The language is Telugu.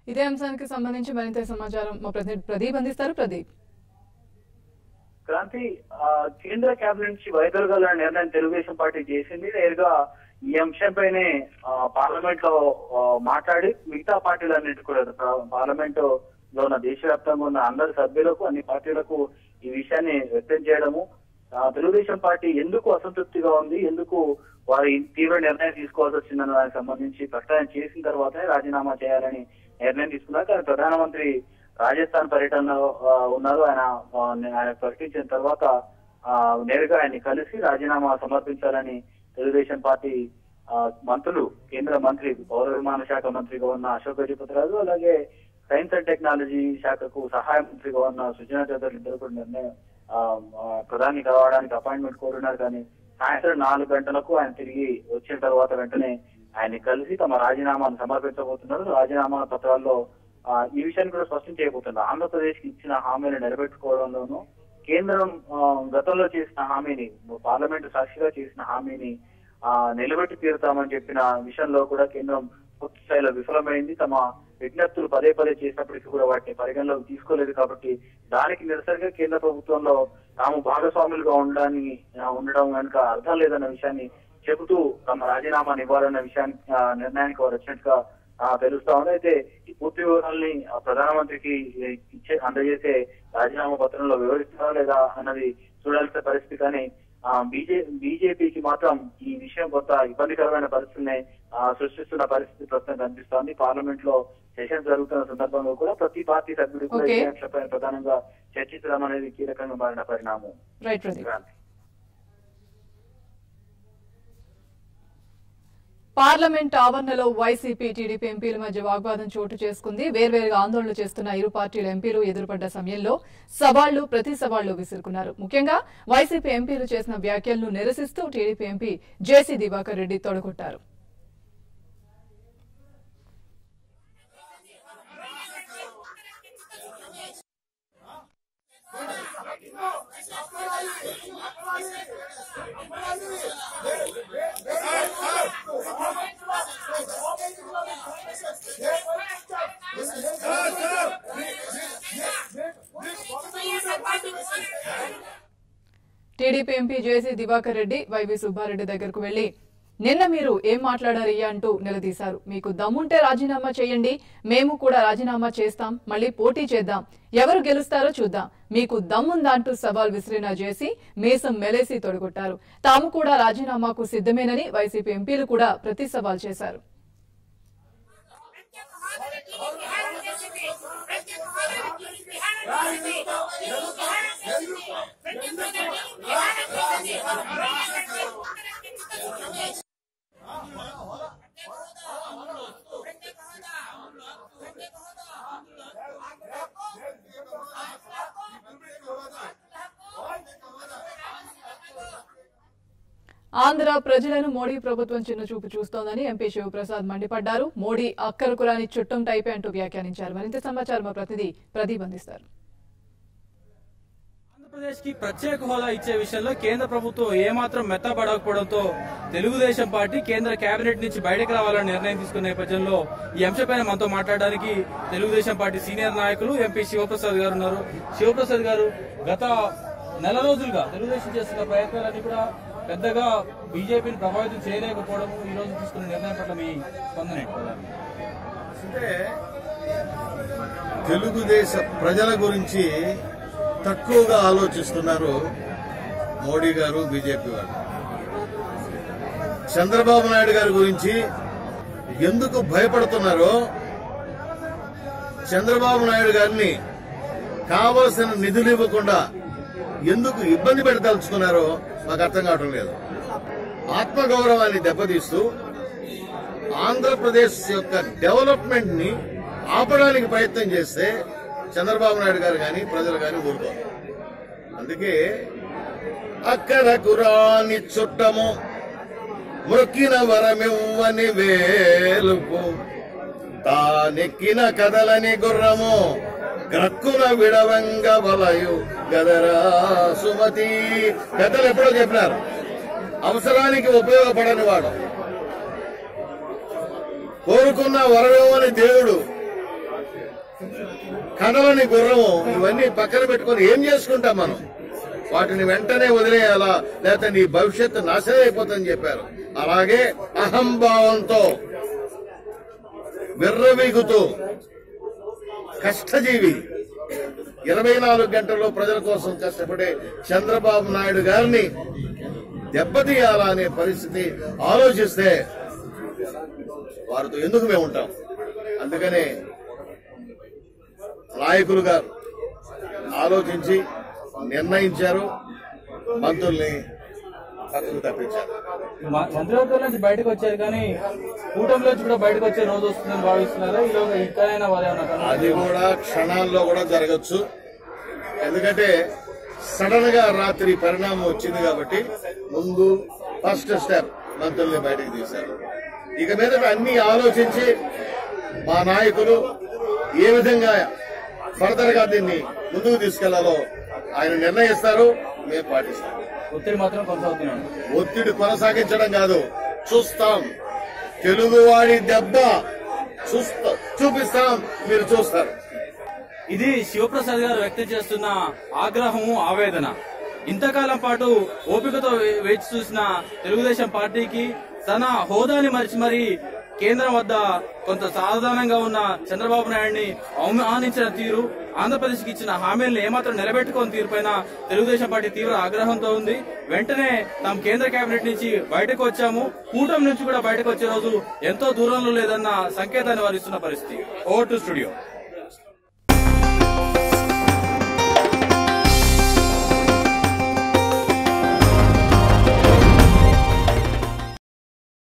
ఇదే అంశానికి సంబంధించి మరింత సమాచారం మా ప్రతినిధి ప్రదీప్ అందిస్తారు ప్రదీప్ క్రాంతి ఆ, కేంద్ర కేబినెట్ నుంచి వైదొలగాలన్న నిర్ణయం తెలుగుదేశం పార్టీ చేసింది నేరుగా ఈ అంశంపైనే ఆ, పార్లమెంట్ లో ఆ, మాట్లాడి మిగతా పార్టీలన్నిటి కూడా ప్ర- పార్లమెంట్ లో ఉన్న దేశవ్యాప్తంగా ఉన్న అందరి సభ్యులకు అన్ని పార్టీలకు ఈ విషయాన్ని వ్యక్తం చేయడము ఆ, తెలుగుదేశం పార్టీ ఎందుకు అసంతృప్తిగా ఉంది ఎందుకు వారు ఈ తీవ్ర నిర్ణయం తీసుకోవాల్సి వచ్చిందన్న దానికి సంబంధించి ప్రకటన చేసిన తర్వాతనే రాజీనామా చేయాలని నిర్ణయం తీసుకున్నారు కానీ ప్రధానమంత్రి రాజస్థాన్ పర్యటనలో ఆ, ఉన్నారు ఆయన ఆ, ఆయన ప్రకటించిన తర్వాత ఆ, నేరుగా ఆయన్ని కలిసి రాజీనామా సమర్పించాలని తెలుగుదేశం పార్టీ ఆ, మంత్రులు కేంద్ర మంత్రి పౌర విమాన శాఖ మంత్రిగా ఉన్న అశోక్ గజపతిరాజు అలాగే సైన్స్ అండ్ టెక్నాలజీ శాఖకు సహాయ మంత్రిగా ఉన్న సుజనా చౌదరి ఇద్దరు కూడా నిర్ణయం ఆ, ఆ, ప్రధాని కావడానికి అపాయింట్మెంట్ కోరున్నారు కానీ సాయంత్రం నాలుగు గంటలకు ఆయన తిరిగి వచ్చిన తర్వాత వెంటనే ఆయన్ని కలిసి తమ రాజీనామాను సమర్పించబోతున్నారు రాజీనామా పత్రాల్లో ఆ, ఈ విషయాన్ని కూడా స్పష్టం చేయబోతున్నారు ఆంధ్రప్రదేశ్ కి ఇచ్చిన హామీలు నెరవేర్చుకోవడంలోనూ కేంద్రం ఆ, గతంలో చేసిన హామీని పార్లమెంటు సాక్షిగా చేసిన హామీని ఆ, నిలబెట్టి తీరుతామని చెప్పిన విషయంలో కూడా కేంద్రం పూర్తి స్థాయిలో విఫలమైంది తమ విజ్ఞప్తులు పదే పదే చేసినప్పటికీ కూడా వాటిని పరిగణలోకి తీసుకోలేదు కాబట్టి దానికి నిరసనగా కేంద్ర ప్రభుత్వంలో తాము భాగస్వాములుగా ఉండడానికి ఆ, ఉండడం కనుక అర్థం లేదన్న విషయాన్ని చెబుతూ తమ రాజీనామాని ఇవ్వాలన్న విషయానికి ఆ, నిర్ణయానికి వారు వచ్చినట్టుగా ఆ, తెలుస్తా ఉంది అయితే ఈ పూర్తి వివరాల్ని ఆ, ప్రధానమంత్రికి ఇచ్చే అందజేసే రాజీనామా పత్రంలో వివరిస్తారా లేదా అన్నది చూడాల్సిన పరిస్థితి కానీ బీజే బీజేపీకి మాత్రం ఈ విషయం కొంత ఇబ్బందికరమైన పరిస్థితిని ఆ, సృష్టిస్తున్న పరిస్థితి ప్రస్తుతం కనిపిస్తోంది పార్లమెంట్ లో సెషన్ జరుగుతున్న సందర్భంలో కూడా ప్రతి పార్టీ సభ్యుడు కూడా Okay. ఈ అంశంపై ప్రధానంగా చర్చించడం అనేది కీలకంగా మారిన పరిణామం రైట్ ప్రదీప్ క్రాంతి పార్లమెంట్ ఆవరణలో వైసీపీ టీడీపీ ఎంపీల మధ్య వాగ్వాదం చోటు చేసుకుంది వేర్వేరుగా ఆందోళన చేస్తున్న ఇరు పార్టీల ఎంపీలు ఎదురుపడ్డ సమయంలో సవాళ్లు ప్రతి సవాళ్లు విసురుకున్నారు ముఖ్యంగా వైసీపీ ఎంపీలు చేసిన వ్యాఖ్యలను నిరసిస్తూ TDP MP JC Diwakar Reddy తొడగొట్టారు TDP MP JC Diwakar Reddy YV Subba Reddy దగ్గరకు వెళ్లి నిన్న మీరు ఏం మాట్లాడారయ్యా అంటూ నిలదీశారు మీకు దమ్ముంటే రాజీనామా చేయండి మేము కూడా రాజీనామా చేస్తాం మళ్ళీ పోటీ చేద్దాం ఎవరు గెలుస్తారో చూద్దాం మీకు దమ్ముందా అంటూ సవాల్ విసిరిన జేసీ మీసం మెలేసి తొడగొట్టారు తాము కూడా రాజీనామాకు సిద్ధమేనని వైసీపీ ఎంపీలు కూడా ప్రతి సవాల్ చేశారు ఆంధ్ర ప్రజలను మోడీ ప్రభుత్వం చిన్నచూపు చూస్తోందని ఎంపీ శివప్రసాద్ మండిపడ్డారు మోడీ అక్కరకు రాని చుట్టం టైపే అంటూ వ్యాఖ్యానించారు మరింత సమాచారం మా ప్రతినిధి ప్రదీప్ అందిస్తారు ఆంధ్రప్రదేశ్ కి ప్రత్యేక హోదా ఇచ్చే విషయంలో కేంద్ర ప్రభుత్వం ఏమాత్రం మెత్తబడకపోవడంతో తెలుగుదేశం పార్టీ కేంద్ర కేబినెట్ నుంచి బయటకు రావాలని నిర్ణయం తీసుకున్న నేపథ్యంలో ఈ అంశంపైన మనతో మాట్లాడడానికి తెలుగుదేశం పార్టీ సీనియర్ నాయకులు ఎంపీ శివప్రసాద్ గారు ఉన్నారు శివప్రసాద్ గారు గత నెల రోజులుగా తెలుగుదేశం చేస్తున్న ప్రయత్నాలన్నీ కూడా పెద్దగా బీజేపీని ప్రభావితం చేయలేకపోవడం ఈ రోజు తీసుకున్న నిర్ణయం పట్ల మీ స్పందన ఏంటి ప్రధానంగా? అంటే తెలుగుదేశ ప్రజల గురించి తక్కువగా ఆలోచిస్తున్నారు మోడీ గారు బీజేపీ గారు చంద్రబాబు నాయుడు గారి గురించి ఎందుకు భయపడుతున్నారో చంద్రబాబు నాయుడు గారిని కావలసిన నిధులు ఇవ్వకుండా ఎందుకు ఇబ్బంది పెట్టదలుచుకున్నారో మాకు అర్థం కావటం లేదు ఆత్మగౌరవాన్ని దెబ్బతీస్తూ ఆంధ్రప్రదేశ్ యొక్క డెవలప్మెంట్ ని ఆపడానికి ప్రయత్నం చేస్తే చంద్రబాబు నాయుడు గారు కానీ ప్రజలు కానీ ఊరుకోరు అందుకే అక్కడ కురాని చుట్టము మొక్కిన వరమివ్వని వేలుపు తానెక్కిన కదలని గుర్రము గ్రక్కున విడవంగ వలయు గదరా సుమతి పెద్దలు ఎప్పుడో చెప్పినారు అవసరానికి ఉపయోగపడని వాడు కోరుకున్న వరమివ్వని దేవుడు కథలని గుర్రము ఇవన్నీ పక్కన పెట్టుకొని ఏం చేసుకుంటాం మనం వాటిని వెంటనే వదిలేయాలా లేకపోతే నీ భవిష్యత్తు నాశనం అయిపోతుందని చెప్పారు అలాగే అహంభావంతో విర్రవీగుతూ కష్టజీవి ఇరవై నాలుగు గంటల్లో ప్రజల కోసం కష్టపడే చంద్రబాబు నాయుడు గారిని దెబ్బతీయాలా అనే పరిస్థితి ఆలోచిస్తే వారితో ఎందుకు మేము ఉంటాం అందుకనే నాయకులు గారు ఆలోచించి నిర్ణయించారు మంత్రుల్ని పక్కకు తప్పించారు మ- మంత్రివర్గం నుంచి బయటకు వచ్చారు కానీ కూటమిలో నుంచి కూడా బయటకు వచ్చే రోజు వస్తుందని భావిస్తున్నారా ఈలోగా ఇక్కడైనా వారు ఏమైనా కనుగొన్నారా? అది కూడా క్షణాల్లో కూడా జరగచ్చు ఎందుకంటే సడన్ గా రాత్రి పరిణామం వచ్చింది కాబట్టి ముందు ఫస్ట్ స్టెప్ మంత్రుల్ని బయటకు తీశారు ఇక మీద అన్ని ఆలోచించి మా నాయకులు ఏ విధంగా ఫర్దర్ గా దీన్ని ముందుకు తీసుకెళ్లాలో ఆయన నిర్ణయిస్తారు మేము పాటిస్తాం ఒత్తిడి మాత్రం కొనసాగుతున్నాడు ఒత్తిడి కొనసాగించడం కాదు చూస్తాం తెలుగువాడి దెబ్బ చూస్తా చూపిస్తాం మీరు చూస్తారు ఇది శివప్రసాద్ గారు వ్యక్తం చేస్తున్న ఆగ్రహము ఆవేదన ఇంతకాలం పాటు ఓపికతో వే- వేచి చూసిన తెలుగుదేశం పార్టీకి తన హోదాని మరిచి మరి కేంద్రం వద్ద కొంత సాధారణంగా ఉన్న చంద్రబాబు నాయుడిని అవమానించిన తీరు ఆంధ్రప్రదేశ్ కి ఇచ్చిన హామీలను ఏమాత్రం నిలబెట్టుకోని తీరు పైన తెలుగుదేశం పార్టీ తీవ్ర ఆగ్రహంతో ఉంది వెంటనే తాము కేంద్ర కేబినెట్ నుంచి బయటకు వచ్చాము కూటమి నుంచి కూడా బయటకు వచ్చే రోజు ఎంతో దూరంలో లేదన్న సంకేతాన్ని వారు ఇస్తున్న పరిస్థితి ఓవర్ టు స్టూడియో